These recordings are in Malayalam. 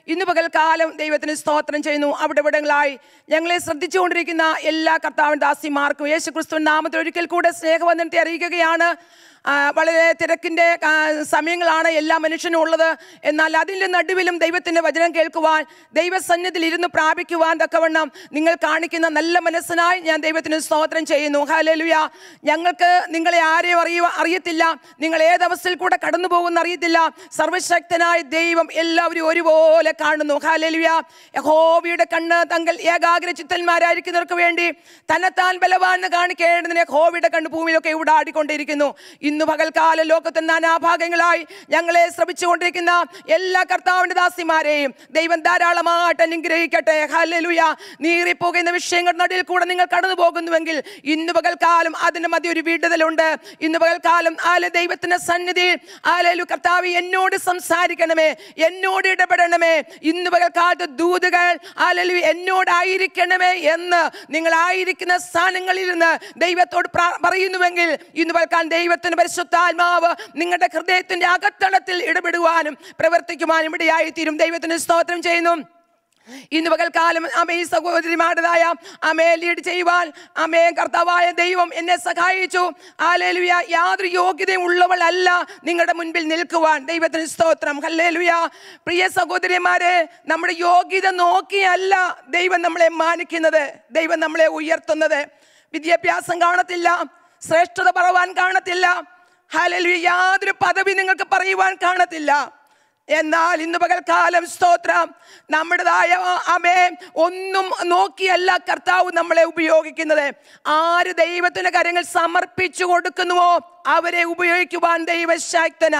ഇന്ന് പകൽക്കാലം ദൈവത്തിന് സ്തോത്രം ചെയ്യുന്നു അവിടെ ഇവിടങ്ങളായി ഞങ്ങളെ ശ്രദ്ധിച്ചുകൊണ്ടിരിക്കുന്ന എല്ലാ കർത്താവിൻ ദാസിമാർക്കും യേശു ക്രിസ്തു നാമത്തിൽ ഒരിക്കൽ കൂടെ സ്നേഹവന്ദനത്തെ അറിയിക്കുകയാണ് ആ, വളരെ തിരക്കിൻ്റെ ആ, സമയങ്ങളാണ് എല്ലാ മനുഷ്യനും ഉള്ളത് എന്നാൽ അതിൻ്റെ നടുവിലും ദൈവത്തിൻ്റെ വചനം കേൾക്കുവാൻ ദൈവസന്നിധിയിൽ ഇരുന്ന് പ്രാപിക്കുവാൻ തക്കവണ്ണം നിങ്ങൾ കാണിക്കുന്ന നല്ല മനസ്സിനായി ഞാൻ ദൈവത്തിന് സ്തോത്രം ചെയ്യുന്നു ഹലലുയ ഞങ്ങൾക്ക് നിങ്ങളെ ആരെയും അറിയുക അറിയത്തില്ല നിങ്ങൾ ഏതവസ്ഥയിൽ കൂടെ കടന്നു പോകുന്ന അറിയത്തില്ല സർവശക്തനായ ദൈവം എല്ലാവരും ഒരുപോലെ കാണുന്നു ഹലലുയ യഹോവയുടെ കണ്ണ് തങ്ങൾ ഏകാഗ്ര ചിത്തന്മാരായിരിക്കുന്നവർക്ക് വേണ്ടി തന്നെത്താൻ ബലവാൻ കാണിക്കേണ്ടതിന് യഹോവയുടെ കണ്ണ് ഭൂമിയിലൊക്കെ ഇവിടെ ആടിക്കൊണ്ടിരിക്കുന്നു ഇന്ന് പകൽക്കാല ലോകത്തിന്റെ നാനാഭാഗങ്ങളായി ഞങ്ങളെ ശ്രമിച്ചുകൊണ്ടിരിക്കുന്ന എല്ലാ കർത്താവിന്റെ ദാസിമാരെയും ദൈവം ധാരാളമായിട്ട് അനുഗ്രഹിക്കട്ടെ ഹല്ലേലൂയ നീറിപ്പോകുന്ന വിഷയങ്ങളുടെ നടുവിൽ കൂടെ നിങ്ങൾ കടന്നു പോകുന്നുവെങ്കിൽ ഇന്ന് പകൽക്കാലം അതിന് മതി ഒരു വിടുതലുണ്ട് ഇന്ന് പകൽക്കാലം ആല ദൈവത്തിന്റെ സന്നിധി ആലു കർത്താവ് എന്നോട് സംസാരിക്കണമേ എന്നോട് ഇടപെടണമേ ഇന്ന് പകൽക്കാലത്ത് ദൂതുകൾ ആലലു എന്നോടായിരിക്കണമേ എന്ന് നിങ്ങളായിരിക്കുന്ന സ്ഥാനങ്ങളിൽ നിന്ന് ദൈവത്തോട് പ്രാ- പറയുന്നുവെങ്കിൽ ഇന്ന് പകൽക്കാലം ദൈവത്തിന് പരിശുദ്ധാത്മാവ് നിങ്ങളുടെ ഹൃദയത്തിന്റെ അകത്തളത്തിൽ ഇടപെടുവാനും പ്രവർത്തിക്കുവാനും ഇടയായി തീരും ദൈവത്തിന് സ്തോത്രം ചെയ്യുന്നു ഇന്ന് പകൽക്കാലം അമേ ഈ സഹോദരിമാരുടേതായ അമേ ലീഡ് ചെയ്യുവാൻ അമേ കർത്താവായ ദൈവം എന്നെ സഹായിച്ചു ആലേലുയ യാതൊരു യോഗ്യതയും ഉള്ളവളല്ല നിങ്ങളുടെ മുൻപിൽ നിൽക്കുവാൻ ദൈവത്തിന് സ്തോത്രം ഹല്ലേലുയ പ്രിയ സഹോദരിമാരെ നമ്മുടെ യോഗ്യത നോക്കിയല്ല ദൈവം നമ്മളെ മാനിക്കുന്നത് ദൈവം നമ്മളെ ഉയർത്തുന്നത് വിദ്യാഭ്യാസം കാണത്തില്ല ശ്രേഷ്ഠത പറവാൻ കാണത്തില്ല ഹല്ലേലൂയ യാതൊരു പദവി നിങ്ങൾക്ക് പറയുവാൻ കാണത്തില്ല എന്നാൽ ഇന്ന് പകൽക്കാലം സ്തോത്രം നമ്മുടേതായ അമേ ഒന്നും നോക്കിയല്ല കർത്താവ് നമ്മളെ ഉപയോഗിക്കുന്നത് ആര് ദൈവത്തിന്റെ കാര്യങ്ങൾ സമർപ്പിച്ചു കൊടുക്കുന്നുവോ അവരെ ഉപയോഗിക്കുവാൻ ദൈവശക്തനാ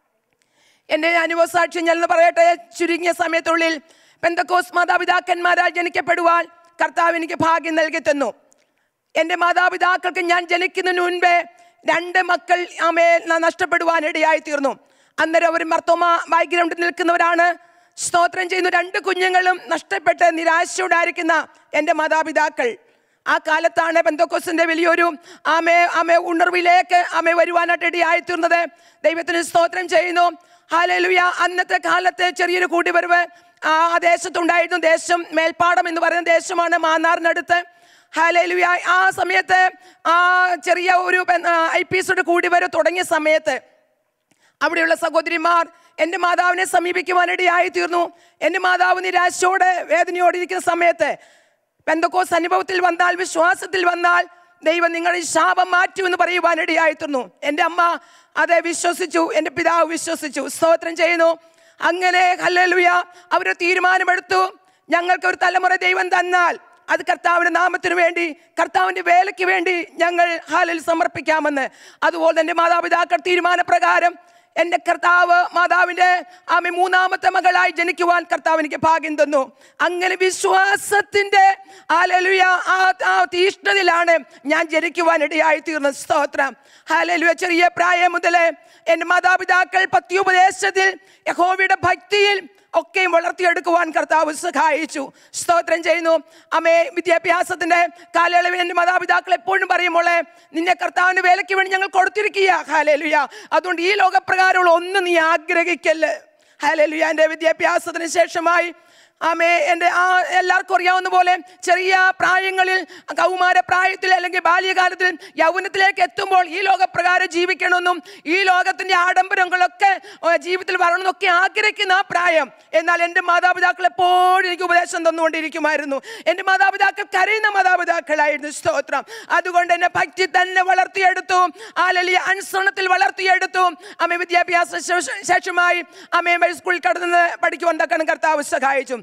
എൻ്റെ അനുഭവസാക്ഷ്യം ഞാൻ ഒന്ന് പറയട്ടെ ചുരുങ്ങിയ സമയത്തുള്ളിൽ പെന്തക്കോസ് മാതാപിതാക്കന്മാരാൽ ജനിക്കപ്പെടുവാൻ കർത്താവ് എനിക്ക് ഭാഗ്യം നൽകി തന്നു എൻ്റെ മാതാപിതാക്കൾക്ക് ഞാൻ ജനിക്കുന്നതിന് മുൻപേ രണ്ട് മക്കൾ അമ്മയെ ന- നഷ്ടപ്പെടുവാൻ ഇടയായി തീർന്നു അന്നേരം അവർ മർത്തോമ ബാക്ക്ഗ്രൗണ്ടിൽ നിൽക്കുന്നവരാണ് സ്തോത്രം ചെയ്യുന്ന രണ്ട് കുഞ്ഞുങ്ങളും നഷ്ടപ്പെട്ട് നിരാശയോടായിരിക്കുന്ന എൻ്റെ മാതാപിതാക്കൾ ആ കാലത്താണ് പെന്തോക്കോസിന്റെ വലിയൊരു ആമെ ആമെ ഉണർവിലേക്ക് ആമെ വരുവാനായിട്ട് ഇടയായി തീർന്നത് ദൈവത്തിന് സ്തോത്രം ചെയ്യുന്നു ഹാലലുയ അന്നത്തെ കാലത്തെ ചെറിയൊരു കൂടിവരവ് ആ ദേശത്തുണ്ടായിരുന്നു ദേശം മേൽപ്പാടം എന്ന് പറയുന്ന ദേശമാണ് മാന്നാറിനടുത്ത് ഹാലലുയ ആ സമയത്ത് ആ ചെറിയ ഒരു ഐ പി എസോട് കൂടിവരവ് തുടങ്ങിയ സമയത്ത് അവിടെയുള്ള സഹോദരിമാർ എൻ്റെ മാതാവിനെ സമീപിക്കുവാനിടയായി തീർന്നു എൻ്റെ മാതാവ് നിരാശയോടെ വേദനയോടെ ഇരിക്കുന്ന സമയത്ത് പെന്തക്കോസ് അനുഭവത്തിൽ വന്നാൽ വിശ്വാസത്തിൽ വന്നാൽ ദൈവം നിങ്ങളുടെ ശാപം മാറ്റുമെന്ന് പറയുവാനിടയായി തീർന്നു എൻ്റെ അമ്മ അതെ വിശ്വസിച്ചു എൻ്റെ പിതാവ് വിശ്വസിച്ചു സ്തോത്രം ചെയ്യുന്നു അങ്ങനെ ഹല്ലേലൂയ അവർ തീരുമാനമെടുത്തു ഞങ്ങൾക്ക് ഒരു തലമുറ ദൈവം തന്നാൽ അത് കർത്താവിന്റെ നാമത്തിന് വേണ്ടി കർത്താവിന്റെ വേലയ്ക്ക് വേണ്ടി ഞങ്ങൾ ഹാലിൽ സമർപ്പിക്കാമെന്ന് അതുപോലെ എൻ്റെ മാതാപിതാക്കൾ തീരുമാനപ്രകാരം എൻ്റെ കർത്താവ് മാതാവിൻ്റെ ആമി മൂന്നാമത്തെ മകളായി ജനിക്കുവാൻ കർത്താവ് എനിക്ക് ഭാഗ്യം തന്നു അങ്ങനെ വിശ്വാസത്തിൻ്റെ ഹാലലുയ ആ ആ തീഷ്ണതയിലാണ് ഞാൻ ജനിക്കുവാൻ ഇടയായി തീർന്ന സ്തോത്രം ഹാലലുയ ചെറിയ പ്രായം മുതലേ എൻ്റെ മാതാപിതാക്കൾ പത്യുപദേശത്തിൽ യഹോവയുടെ ഭക്തിയിൽ ഒക്കെയും വളർത്തിയെടുക്കുവാൻ കർത്താവ് സഹായിച്ചു സ്തോത്രം ചെയ്യുന്നു അമ്മേ വിദ്യാഭ്യാസത്തിന്റെ കാലയളവിൽ എൻ്റെ മാതാപിതാക്കൾ എപ്പോഴും പറയുമ്പോളെ നിന്നെ കർത്താവിന്റെ വേലയ്ക്ക് വേണ്ടി ഞങ്ങൾ കൊടുത്തിരിക്കുക ഹാലേലുയ അതുകൊണ്ട് ഈ ലോകപ്രകാരമുള്ള ഒന്നും നീ ആഗ്രഹിക്കല്ല് ഹാലേലുയ എൻ്റെ വിദ്യാഭ്യാസത്തിന് ശേഷമായി ആമേ എൻ്റെ ആ എല്ലാവർക്കും അറിയാവുന്ന പോലെ ചെറിയ പ്രായങ്ങളിൽ കൗമാര പ്രായത്തിൽ അല്ലെങ്കിൽ ബാല്യകാലത്തിൽ യൗവനത്തിലേക്ക് എത്തുമ്പോൾ ഈ ലോകപ്രകാരം ജീവിക്കണമെന്നും ഈ ലോകത്തിൻ്റെ ആഡംബരങ്ങളൊക്കെ ഏ, ജീവിതത്തിൽ വരണമെന്നൊക്കെ ആഗ്രഹിക്കുന്ന ആ പ്രായം എന്നാൽ എൻ്റെ മാതാപിതാക്കൾ എപ്പോഴും എനിക്ക് ഉപദേശം തന്നുകൊണ്ടിരിക്കുമായിരുന്നു എൻ്റെ മാതാപിതാക്കൾ കരയുന്ന മാതാപിതാക്കളായിരുന്നു സ്തോത്രം അതുകൊണ്ട് എന്നെ ഭക്തി തന്നെ വളർത്തിയെടുത്തു ആലലിയ അനുസരണത്തിൽ വളർത്തിയെടുത്തു അമ്മ വിദ്യാഭ്യാസ ശേഷ- ശേഷമായി അമ്മയെ സ്കൂളിൽ കടന്ന് പഠിക്കുവാൻ തക്കണം കർത്താവ് സഹായിച്ചു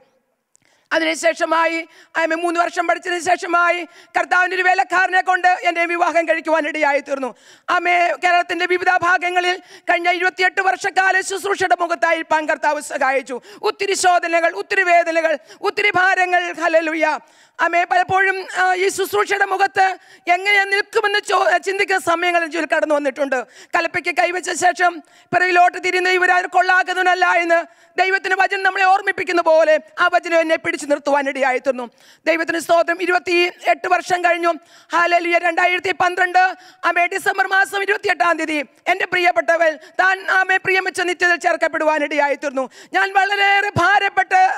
അതിനുശേഷമായി ആമേ മൂന്ന് വർഷം പഠിച്ചതിന് ശേഷമായി കർത്താവിൻ്റെ ഒരു വേലക്കാരനെ കൊണ്ട് എൻ്റെ വിവാഹം കഴിക്കുവാനിടയായി തീർന്നു ആമേ കേരളത്തിൻ്റെ വിവിധ ഭാഗങ്ങളിൽ കഴിഞ്ഞ ഇരുപത്തിയെട്ട് വർഷക്കാല ശുശ്രൂഷയുടെ മുഖത്തായിരിക്കാൻ കർത്താവ് സഹായിച്ചു ഒത്തിരി ശോധനകൾ ഒത്തിരി വേദനകൾ ഒത്തിരി ഭാരങ്ങൾ ഹലലുയ ആമേ പലപ്പോഴും ആ, ഈ ശുശ്രൂഷയുടെ മുഖത്ത് എങ്ങനെ നിൽക്കുമെന്ന് ചോ ചിന്തിക്കുന്ന സമയങ്ങൾ ജീവിതത്തിൽ കടന്നു വന്നിട്ടുണ്ട് കലപ്പയ്ക്ക് കൈവച്ച ശേഷം പിറകിലോട്ട് തിരിയുന്ന ഇവരാ കൊള്ളാക്കുന്നവനല്ല എന്ന് ദൈവത്തിന് വചനം നമ്മളെ ഓർമ്മിപ്പിക്കുന്ന പോലെ ആ വചനം എന്നെ പിടിച്ചു നിർത്തുവാനിടയായി തീർന്നു ദൈവത്തിന് സ്തോത്രം ഇരുപത്തി എട്ട് വർഷം കഴിഞ്ഞു ഹാലലിയ രണ്ടായിരത്തി പന്ത്രണ്ട് ആമേ ഡിസംബർ മാസം ഇരുപത്തി എട്ടാം തീയതി എൻ്റെ പ്രിയപ്പെട്ടവൾ താൻ ആമേ പ്രിയം വെച്ച നിത്യതയിൽ ചേർക്കപ്പെടുവാനിടയായി തീർന്നു ഞാൻ വളരെയേറെ ഭാരപ്പെട്ട്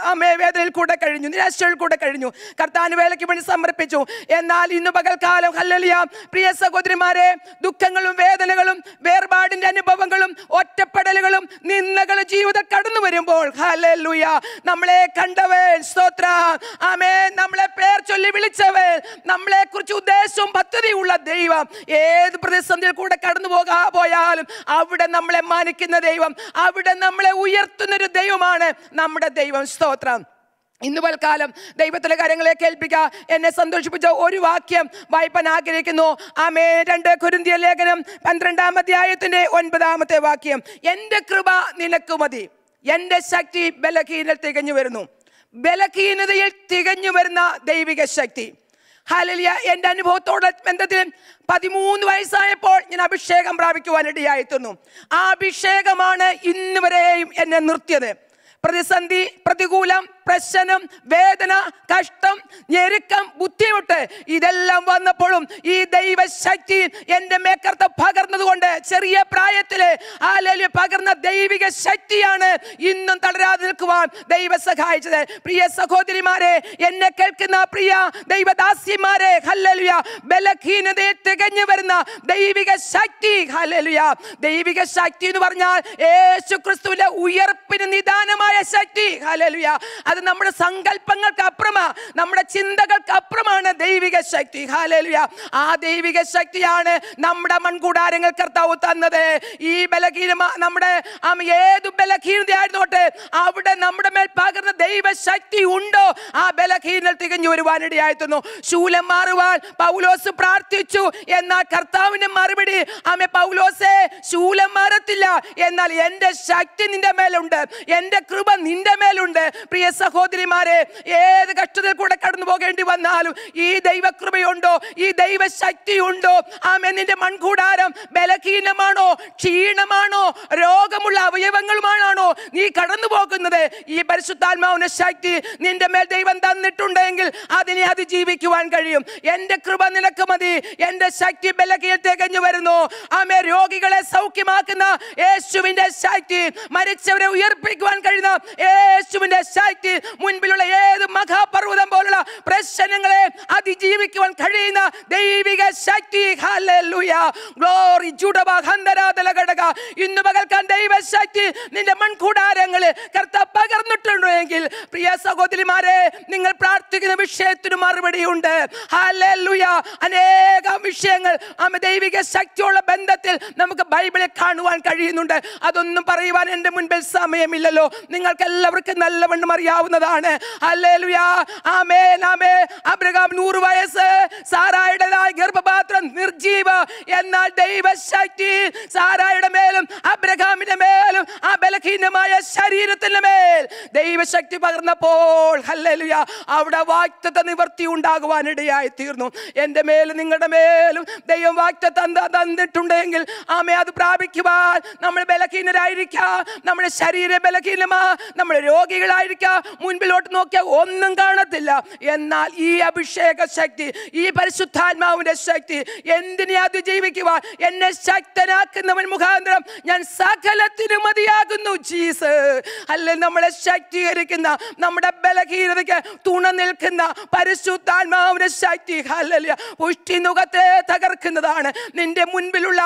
പ്രതിസന്ധിയിൽ കൂടെ കഴിഞ്ഞു നിരാശയിൽ കൂടെ കഴിഞ്ഞു കർത്താന് വേലയ്ക്ക് വേണ്ടി സമർപ്പിച്ചു എന്നാൽ ഇന്ന് പകൽക്കാലം ഹല്ലലിയ പ്രിയ സഹോദരിമാരെ ദുഃഖങ്ങളും വേദനകളും വേർപാടിന്റെ അനുഭവങ്ങളും ഒറ്റപ്പെടലുകളും നിന്ദകളും ജീവിതം കടന്നു വരുമ്പോൾ ഹല്ലേലൂയ നമ്മളെ കണ്ടവൻ സ്തോത്ര ആമേ നമ്മളെ പേർ ചൊല്ലി വിളിച്ചവൻ നമ്മളെ കുറിച്ച് ഉദ്ദേശവും പദ്ധതിയുള്ള ദൈവം ഏത് പ്രതിസന്ധിയിൽ കൂടെ കടന്നു പോകാ പോയാലും അവിടെ നമ്മളെ മാനിക്കുന്ന ദൈവം അവിടെ നമ്മളെ ഉയർത്തുന്ന ഒരു ദൈവമാണ് നമ്മുടെ ദൈവം സ്തോത്രം ഇന്ന് പൽക്കാലം ദൈവത്തിലെ കാര്യങ്ങളെ കേൾപ്പിക്കുക എന്നെ സന്തോഷിപ്പിച്ച ഒരു വാക്യം വായിപ്പാൻ ആഗ്രഹിക്കുന്നു ആമേ രണ്ട് കുരുന്തിയ ലേഖനം പന്ത്രണ്ടാം അധ്യായത്തിന്റെ ഒൻപതാമത്തെ വാക്യം എൻ്റെ കൃപ നിനക്ക് മതി എൻ്റെ ശക്തി ബലഹീനൽ തികഞ്ഞു വരുന്നു ബലഹീനതയിൽ തികഞ്ഞു വരുന്ന ദൈവിക ശക്തി ഹാലലിയ എൻ്റെ അനുഭവത്തോടെ ബന്ധത്തിൽ പതിമൂന്ന് വയസ്സായപ്പോൾ ഞാൻ അഭിഷേകം പ്രാപിക്കുവാനിടയായിത്തുന്നു ആ അഭിഷേകമാണ് ഇന്ന് വരെയും എന്നെ നിർത്തിയത് പ്രതിസന്ധി പ്രതികൂലം പ്രശ്നം വേദന കഷ്ടം ഞെരുക്കം ബുദ്ധിമുട്ട് ഇതെല്ലാം വന്നപ്പോഴും ഈ ദൈവശക്തി എൻ്റെ മേക്കർത്ത് പകർന്നതുകൊണ്ട് ചെറിയ പ്രായത്തില് ആലല്യ പകർന്ന ദൈവിക ശക്തിയാണ് ഇന്നും തളരാതെ നിൽക്കുവാൻ ദൈവം സഹായിച്ചത് പ്രിയ സഹോദരിമാരെ എന്നെ കേൾക്കുന്ന പ്രിയ ദൈവദാസിമാരെ ഹല്ലലുയ ബലഹീനതയെ തികഞ്ഞു വരുന്ന ദൈവിക ശക്തി ഹല്ലലുയ ദൈവിക ശക്തി എന്ന് പറഞ്ഞാൽ യേശു ക്രിസ്തുവിന്റെ ഉയർപ്പിന് നിദാനമായ ശക്തി ഹല്ലലുയ അത് നമ്മുടെ സങ്കല്പങ്ങൾക്ക് അപ്പുറമാ നമ്മുടെ ചിന്തകൾക്ക് അപ്പുറമാണ് ദൈവിക ശക്തി ഹല്ലലുയ ആ ദൈവിക ശക്തിയാണ് നമ്മുടെ മൺകൂടാരങ്ങൾ കർത്താവ് തന്നത് ഈ ബലഹീന നമ്മുടെ ആം, ഏത് ബലഹീനതയായിരുന്നോട്ടെ അവിടെ നമ്മുടെ മേൽ പകർന്ന ദൈവശക്തി ഉണ്ടോ ആ ബലഹീനൽ തികഞ്ഞു വരുവാനിടയായിരുന്നു ശൂലം മാറുവാൻ പൗലോസ് പ്രാർത്ഥിച്ചു എന്നാൽ കർത്താവിന്റെ മറുപടി ആമെ പൗലോസെ ശൂലം മാറത്തില്ല എന്നാൽ എന്റെ ശക്തി നിന്റെ മേലുണ്ട് എന്റെ കൃപ നിന്റെ മേലുണ്ട് പ്രിയ സഹോദരിമാരെ ഏത് കഷ്ടതയിൽ കൂടെ കടന്നു പോകേണ്ടി വന്നാലും ഈ ദൈവകൃപയുണ്ടോ ഈ ദൈവശക്തി ഉണ്ടോ ആമെ നിന്റെ മൺകൂടാരം ബലഹീനമാണോ ക്ഷീണമാണോ രോഗമുള്ള അവയവങ്ങളുമാണോ നീ കടന്നു പോകുന്നത് ഈ പരിശുദ്ധാത്മാവിന്റെ ശക്തി നിന്റെ മേൽ ദൈവം തന്നിട്ടുണ്ടെങ്കിൽ അതിനെ അതിജീവിക്കുവാൻ കഴിയും എന്റെ കൃപ നിനക്ക് മതി എന്റെ ശക്തി ബലഹീന തികഞ്ഞു വരുന്നു ആമെ രോഗികളെ സൗഖ്യമാക്കുന്ന യേശുവിന്റെ ശക്തി മരിച്ചവരെ ഉയർപ്പിക്കുവാൻ കഴിയുന്ന യേശുവിന്റെ ശക്തി മുൻപിലുള്ള ഏത് മഹാപർവ്വതം പോലുള്ള പ്രശ്നങ്ങളെ അതിജീവിക്കുവാൻ കഴിയുന്ന ദൈവിക ശക്തി ഹല്ലേലൂയ ഗ്ലോറി ജുഡബ ഹന്തരാതല ഘടക ഇന്ന് പകൽക്കാൻ ദൈവശക്തി നിന്റെ മൺകൂടാരങ്ങളിൽ കർത്ത പകർന്നിട്ടുണ്ടെങ്കിൽ പ്രിയ സഹോദരിമാരെ നിങ്ങൾ പ്രാർത്ഥിക്കുന്ന വിഷയത്തിന് മറുപടിയുണ്ട് ഹല്ലേലൂയ അനേകം വിഷയങ്ങൾ ആമ ദൈവിക ശക്തിയുള്ള ബന്ധത്തിൽ നമുക്ക് ബൈബിളിൽ കാണുവാൻ കഴിയുന്നുണ്ട് അതൊന്നും പറയുവാൻ എൻ്റെ മുൻപിൽ സമയമില്ലല്ലോ നിങ്ങൾക്ക് എല്ലാവർക്കും നല്ലവണ്ണം അറിയാവുന്നതാണ് ഹല്ലേലൂയ ആമേൻ ആമേ അബ്രഹാം നൂറ് വയസ്സ് സാറായുടേതായ ഗർഭപാത്രം നിർജീവ എന്നാൽ ദൈവശക്തി സാറായുടെ മേലും അബ്രഹാമിന്റെ മേലും ആ ബലഹീനമായ ശരീരത്തിന്റെ മേൽ ദൈവശക്തി പകർന്നപ്പോൾ ഹല്ലേലൂയ അവിടെ വാക്തത്വ നിവർത്തി ഉണ്ടാകുവാനിടയായി തീർന്നു എൻ്റെ മേലും നിങ്ങളുടെ മേലും ദൈവം വാക്തത്വം ത- തന്നിട്ടുണ്ടെങ്കിൽ ആമേ അത് പ്രാപിക്കുവാൻ നമ്മൾ ബലഹീനരായിരിക്കാം നമ്മുടെ ശരീരം ബലഹീനമാ നമ്മൾ രോഗികളായിരിക്കാം മുൻപിലോട്ട് നോക്കിയാൽ ഒന്നും കാണത്തില്ല എന്നാൽ ഈ അഭിഷേക ശക്തി ഈ പരിശുദ്ധാത്മാവിന്റെ ശക്തി എന്തിനെ അതിജീവിക്കുവാൻ എന്നെ ശക്തനാക്കുന്നവൻ മുഖാന്തരം ഞാൻ സകലത്തിനും മതിയാകുന്നു ജീസ് അല്ലെ നമ്മളെ ശക്തീകരിക്കുന്ന നമ്മുടെ ബലഹീനതയ്ക്ക് തുണ നിൽക്കുന്ന പരിശുദ്ധാത്മാവിന്റെ ശക്തി ഹല്ലേലൂയ പുഷ്ടി നുഖത്തെ തകർക്കുന്നതാണ് നിന്റെ മുൻപിലുള്ള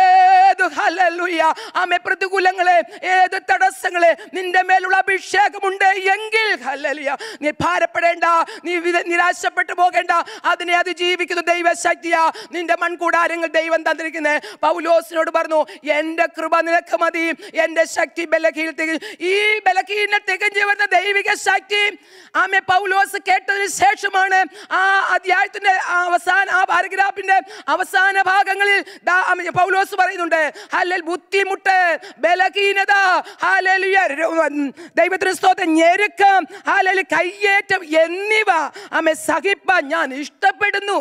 ഏത് ഹല്ലേലൂയ ആമെ പ്രതികൂലങ്ങളെ ഏത് തടസ്സങ്ങളെ നിന്റെ മേലുള്ള അഭിഷേകമുണ്ട് എങ്കിൽ ഹല്ലേലൂയ നീ ഭാരപ്പെടേണ്ട നീ വിത- നിരാശപ്പെട്ടു പോകേണ്ട അതിനെ അതിജീവിക്കുന്ന ദൈവശക്തിയാ നിന്റെ മൺകൂടാരങ്ങൾ ദൈവം തന്നിരിക്കുന്നത് പൗലോസിനോട് പറഞ്ഞു എന്റെ കൃപ നിനക്ക് മതി എന്റെ ശക്തി ബലഹീന തികഞ്ഞു ഈ ബലഹീന തികഞ്ഞു വരുന്ന ദൈവിക ശക്തി ആമെ പൗലോസ് കേട്ടതിന് ശേഷമാണ് ആ അധ്യായത്തിന്റെ അവസാന ആ പാരഗ്രാഫിന്റെ അവസാന ഭാഗങ്ങളിൽ ദാ ആമെ പൗലോസ് പറയുന്നുണ്ട് ഹല്ലേൽ ബുദ്ധിമുട്ട് ബലഹീനത ഹാലലുയ ദൈവത്തിന് സ്തോത്രം ഞെരുക്കം ഹാലലി കയ്യേറ്റം എന്നിവ ആമെ സഹിപ്പാൻ ഞാൻ ഇഷ്ടപ്പെടുന്നു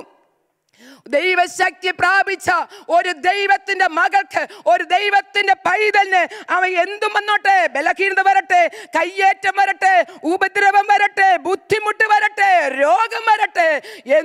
ദൈവശക്തി പ്രാപിച്ച ഒരു ദൈവത്തിന്റെ മകൾക്ക് ഒരു ദൈവത്തിന്റെ പൈതലിന് അവൻ എന്തും വന്നോട്ടെ ബലഹീനത വരട്ടെ കയ്യേറ്റം വരട്ടെ ഉപദ്രവം വരട്ടെ ബുദ്ധിമുട്ട് വരട്ടെ രോഗം വരട്ടെ എന്തു വന്ന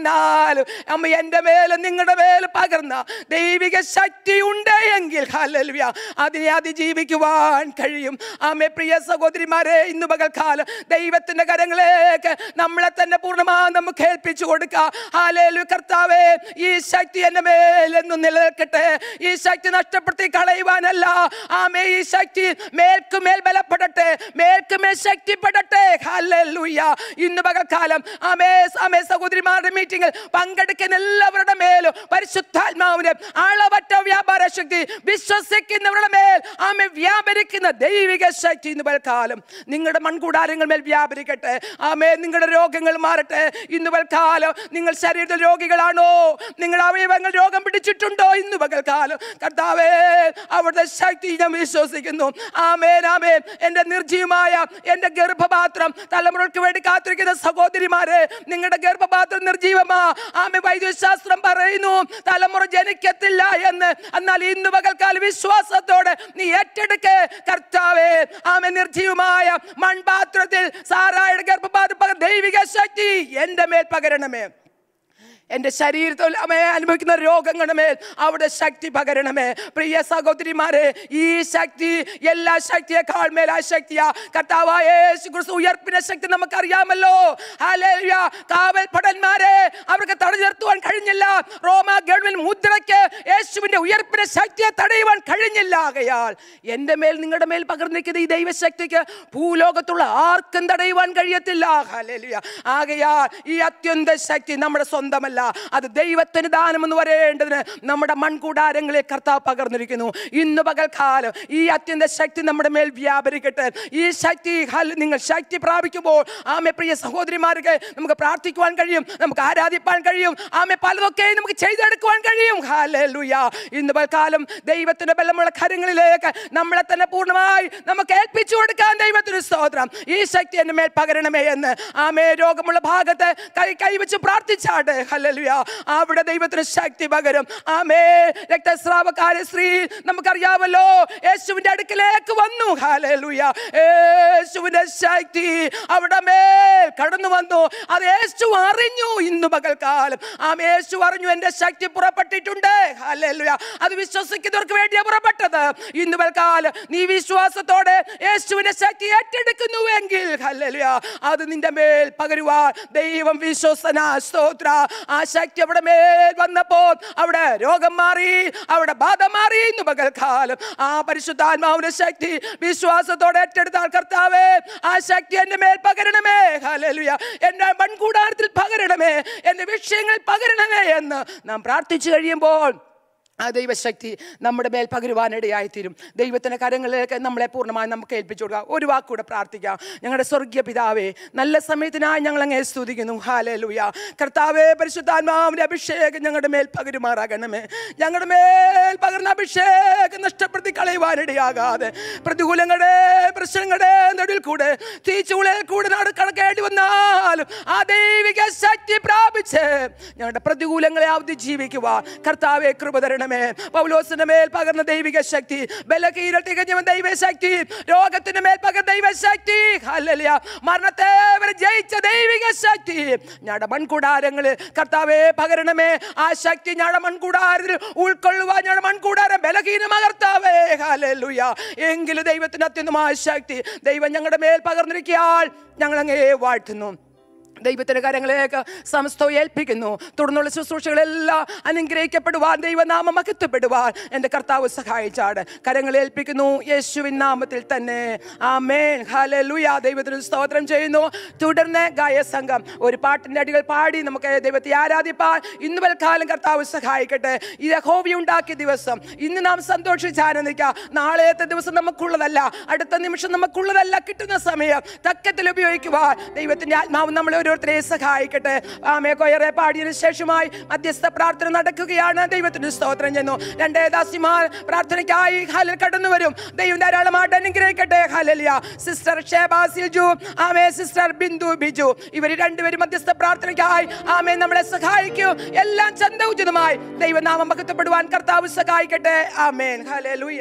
വന്നാലും അമ്മ എൻ്റെ മേലും നിങ്ങളുടെ മേലും പകർന്ന ദൈവിക ശക്തി ഉണ്ട് എങ്കിൽ ഹല്ലേലൂയ അതിനെ അതിജീവിക്കുവാൻ കഴിയും ആമേ പ്രിയ സഹോദരിമാരെ ഇന്ന് പകൽക്കാലം ദൈവത്തിന്റെ കരങ്ങളിലേക്ക് നമ്മളെ തന്നെ പൂർണ്ണമായി നമുക്ക് ഏൽപ്പിച്ചു കൊടുക്കാം ഹാലേലു കർത്താവേ ഈ ശക്തി എൻ്റെ മേലെന്നും നിലനിൽക്കട്ടെ ഈ ശക്തി നഷ്ടപ്പെടുത്തി കളയുവാനല്ല ആമേ ഈ ശക്തി മേൽക്കുമേൽ ബലപ്പെടട്ടെ മേൽക്കുമേൽ ശക്തിപ്പെടട്ടെ ഹല്ലേലൂയ ഇന്ന് പകൽക്കാലം ആമേ ആമേ സഹോദരിമാരുടെ മീറ്റിംഗിൽ പങ്കെടുക്കുന്ന എല്ലാവരുടെ മേലും പരിശുദ്ധാത്മാവിന്റെ അളവറ്റ വ്യാപാര ശക്തി വിശ്വസിക്കുന്നവരുടെ മേൽ ആമേ വ്യാപരിക്കുന്ന ദൈവിക ശക്തി ഇന്ന് പൽക്കാലം നിങ്ങളുടെ മൺകൂടാരങ്ങൾ മേൽ വ്യാപരിക്കട്ടെ ആമേ നിങ്ങളുടെ രോഗങ്ങൾ മാറട്ടെ ഇന്ന് പൽക്കാലം നിങ്ങൾ ശരീരത്തിൽ രോഗികളാണോ നിങ്ങളുടെ അവയവങ്ങൾ രോഗം പിടിച്ചിട്ടുണ്ടോ ഇന്ന് പകൽക്കാലം കർത്താവേ അവിടുത്തെ ശക്തി ഞാൻ വിശ്വസിക്കുന്നു ആമേൻ ആമേൻ എൻ്റെ നിർജീവമായ എൻ്റെ ഗർഭപാത്രം തലമുറയ്ക്ക് വേണ്ടി കാത്തിരിക്കുന്ന സഹോദരിമാരെ നിങ്ങളുടെ ഗർഭപാത്രം നിർജീവമാ ആമേ വൈദ്യശാസ്ത്രം പറയുന്നു തലമുറ ജനിക്കത്തില്ല എന്ന് എന്നാൽ ഇന്ന് പകൽക്കാല വിശ്വാസത്തോടെ നീ ഏറ്റെടുക്ക് കർത്താവേ ആമേ നിർജീവമായ മൺപാത്രത്തിൽ സാറായുടെ ഗർഭപാത്രം പകർ ദൈവിക ശക്തി എൻ്റെ മേൽ പകരണമേ എൻ്റെ ശരീരത്തിൽ അമേ അനുഭവിക്കുന്ന രോഗങ്ങളുടെ മേൽ അവിടെ ശക്തി പകരണമേ പ്രിയ സഹോദരിമാരെ ഈ ശക്തി എല്ലാ ശക്തിയേക്കാൾ മേൽ ആ ശക്തിയാ കർത്താവായ യേശു ക്രിസ്തു ഉയർപ്പിന്റെ ശക്തി നമുക്കറിയാമല്ലോ ഹല്ലേലൂയ കാവൽ ഭടന്മാരെ അവർക്ക് തടഞ്ഞു നിർത്തുവാൻ കഴിഞ്ഞില്ല റോമ ഗവൺമെന്റ് മുദ്രയ്ക്ക് യേശുവിന്റെ ഉയർപ്പിന്റെ ശക്തിയെ തടയുവാൻ കഴിഞ്ഞില്ല ആകയാൽ എൻ്റെ മേൽ നിങ്ങളുടെ മേൽ പകർന്നിരിക്കുന്ന ഈ ദൈവശക്തിക്ക് ഭൂലോകത്തുള്ള ആർക്കും തടയുവാൻ കഴിയത്തില്ല ഹല്ലേലൂയ ആകയാൽ ഈ അത്യന്ത ശക്തി നമ്മുടെ സ്വന്തമല്ല അത് ദൈവത്തിന് ദാനമെന്ന് വരേണ്ടതിന് നമ്മുടെ മൺകൂടാരങ്ങളെ കർത്താവ് പകർന്നിരിക്കുന്നു ഇന്ന് പകൽക്കാലം ഈ അത്യന്ത ശക്തി നമ്മുടെ മേൽ വ്യാപരിക്കട്ടെ ഈ ശക്തി ഹൽ- നിങ്ങൾ ശക്തി പ്രാപിക്കുമ്പോൾ ആമെ പ്രിയ സഹോദരിമാർക്ക് നമുക്ക് പ്രാർത്ഥിക്കുവാൻ കഴിയും നമുക്ക് ആരാധിപ്പാൻ കഴിയും ആമെ പലതൊക്കെ നമുക്ക് ചെയ്തെടുക്കുവാൻ കഴിയും ഹാലൂയ ഇന്ന് പൽക്കാലം ദൈവത്തിന്റെ ബലമുള്ള കരങ്ങളിലേക്ക് നമ്മളെ തന്നെ പൂർണ്ണമായി നമുക്ക് ഏൽപ്പിച്ചു കൊടുക്കാൻ ദൈവത്തിന് സ്തോത്രം ഈ ശക്തി എന്റെ മേൽ പകരണമേ എന്ന് ആമേ രോഗമുള്ള ഭാഗത്ത് കൈ കൈവച്ച് പ്രാർത്ഥിച്ചാട് ഹല്ലേലൂയ അവിടെ ദൈവത്തിന് ശക്തി പകരും ആമേ രക്തസ്രാവക്കാരി സ്ത്രീ നമുക്കറിയാമല്ലോ യേശുവിന്റെ അടുക്കിലേക്ക് വന്നു ഹല്ലേലൂയ യേശുവിന്റെ ശക്തി അവിടെ മേൽ കടന്നു വന്നു അത് യേശു അറിഞ്ഞു ഇന്ന് പകൽക്കാലം ആമേ യേശു അറിഞ്ഞു എന്റെ ശക്തി പുറപ്പെട്ടിട്ടുണ്ട് ഹല്ലേലൂയ അത് വിശ്വസിക്കുന്നവർക്ക് വേണ്ടിയാ പുറപ്പെട്ടത് ഇന്ന് പകൽക്കാലം നീ വിശ്വാസത്തോടെ യേശുവിന്റെ ശക്തി ഏറ്റെടുക്കുന്നുവെങ്കിൽ ഹല്ലേലൂയ അത് നിന്റെ മേൽ പകരുവാൻ ദൈവം വിശ്വസന സ്തോത്ര ആ ശക്തി അവിടെ മേൽ വന്നപ്പോൾ അവിടെ രോഗം മാറി അവിടെ ബാധ മാറി ഇന്ന് പകൽക്കാലം ആ പരിശുദ്ധാത്മാവിന്റെ ശക്തി വിശ്വാസത്തോടെ ഏറ്റെടുത്താൽ കർത്താവേ ആ ശക്തി എന്റെ മേൽ പകരണമേ ഹല്ലേലൂയ എന്റെ മൺകൂടാരത്തിൽ പകരണമേ എന്റെ വിഷയങ്ങളിൽ പകരണമേ എന്ന് നാം പ്രാർത്ഥിച്ചു കഴിയുമ്പോൾ ആ ദൈവശക്തി നമ്മുടെ മേൽ പകരുവാനിടയായിത്തീരും ദൈവത്തിൻ്റെ കരങ്ങളിലേക്ക് നമ്മളെ പൂർണ്ണമായി നമുക്ക് ഏൽപ്പിച്ചു കൊടുക്കാം ഒരു വാക്കൂടെ പ്രാർത്ഥിക്കാം ഞങ്ങളുടെ സ്വർഗീയ പിതാവേ നല്ല സമയത്തിനായി ഞങ്ങൾ അങ്ങേ സ്തുതിക്കുന്നു ഹാലൂയ കർത്താവേ പരിശുദ്ധാത്മാവിൻ്റെ അഭിഷേകം ഞങ്ങളുടെ മേൽ പകരുമാറാകണമേ ഞങ്ങളുടെ മേൽ പകർന്ന അഭിഷേകം നഷ്ടപ്പെടുത്തി കളയുവാനിടയാകാതെ പ്രതികൂലങ്ങളുടെ പ്രശ്നങ്ങളുടെ നടുവിൽ കൂടെ തീച്ചുളയിൽ കൂടെ നാട് കടക്കേണ്ടി വന്നാലും ആ ദൈവിക ശക്തി പ്രാപിച്ച് ഞങ്ങളുടെ പ്രതികൂലങ്ങളെ അവധി കർത്താവെ കൃപ തരണമേ പൗലോസിന്റെ മേൽ പകർന്ന ദൈവിക ശക്തി ബലഹീന തികഞ്ഞവൻ ദൈവശക്തി രോഗത്തിന്റെ മേൽ പകർന്ന ദൈവശക്തി ഹല്ലേലൂയ മരണത്തെ വരെ ജയിച്ച ദൈവിക ശക്തി ഞങ്ങളുടെ മൺകൂടാരങ്ങള് കർത്താവെ പകരണമേ ആ ശക്തി ഞങ്ങളുടെ മൺകൂടാരത്തിൽ ഉൾക്കൊള്ളുവാൻ ഞങ്ങളുടെ മൺകൂടാരം ബലഹീനമകർത്താവേ ഹല്ലേലൂയ എങ്കിലും ദൈവത്തിന്റെ അത്യന്തമായ ശക്തി ദൈവം ഞങ്ങളുടെ മേൽ പകർന്നിരിക്കാൻ ഞങ്ങൾ അങ്ങേ വാഴ്ത്തുന്നു ദൈവത്തിന്റെ കാര്യങ്ങളിലേക്ക് സമസ്തവും ഏൽപ്പിക്കുന്നു തുടർന്നുള്ള ശുശ്രൂഷകളെല്ലാം അനുഗ്രഹിക്കപ്പെടുവാൻ ദൈവനാമം മഹത്വപ്പെടുവാൻ എൻ്റെ കർത്താവ് സഹായിച്ചാട് കരങ്ങൾ ഏൽപ്പിക്കുന്നു യേശുവിൻ നാമത്തിൽ തന്നെ ആമേൻ ഹല്ലേലൂയ ദൈവത്തിന് സ്തോത്രം ചെയ്യുന്നു തുടർന്ന് ഗായ സംഘം ഒരു പാട്ടിൻ്റെ അടികൾ പാടി നമുക്ക് ദൈവത്തെ ആരാധിപ്പാൻ ഇന്ന് വൽക്കാലം കർത്താവ് സഹായിക്കട്ടെ ഇത് ഹോബി ഉണ്ടാക്കിയ ദിവസം ഇന്ന് നാം സന്തോഷിച്ച് ആനന്ദിക്കാം നാളത്തെ ദിവസം നമുക്കുള്ളതല്ല അടുത്ത നിമിഷം നമുക്കുള്ളതല്ല കിട്ടുന്ന സമയം തക്കത്തിൽ ഉപയോഗിക്കുവാൻ ദൈവത്തിന്റെ ആത്മാവ് നമ്മളെ ഓരോരുത്തരെ സഹായിക്കട്ടെ ആമേ കൊയറെ പാടിയതിനു ശേഷമായി മധ്യസ്ഥ പ്രാർത്ഥന നടക്കുകയാണ് ദൈവത്തിന് സ്തോത്രം ചെയ്യുന്നു രണ്ടേ ദാസിമാർ പ്രാർത്ഥനയ്ക്കായി ഹാലിൽ കടന്നു വരും ദൈവം ധാരാളമായിട്ട് അനുഗ്രഹിക്കട്ടെ ഹാലലിയ സിസ്റ്റർ ഷേബാസിൽ ജു ആമേ സിസ്റ്റർ ബിന്ദു ബിജു ഇവർ രണ്ടുപേരും മധ്യസ്ഥ പ്രാർത്ഥനയ്ക്കായി ആമേ നമ്മളെ സഹായിക്കൂ എല്ലാം ചന്തൗചിതമായി ദൈവനാമം മഹത്വപ്പെടുവാൻ കർത്താവ് സഹായിക്കട്ടെ ആമേൻ ഹാലലൂയ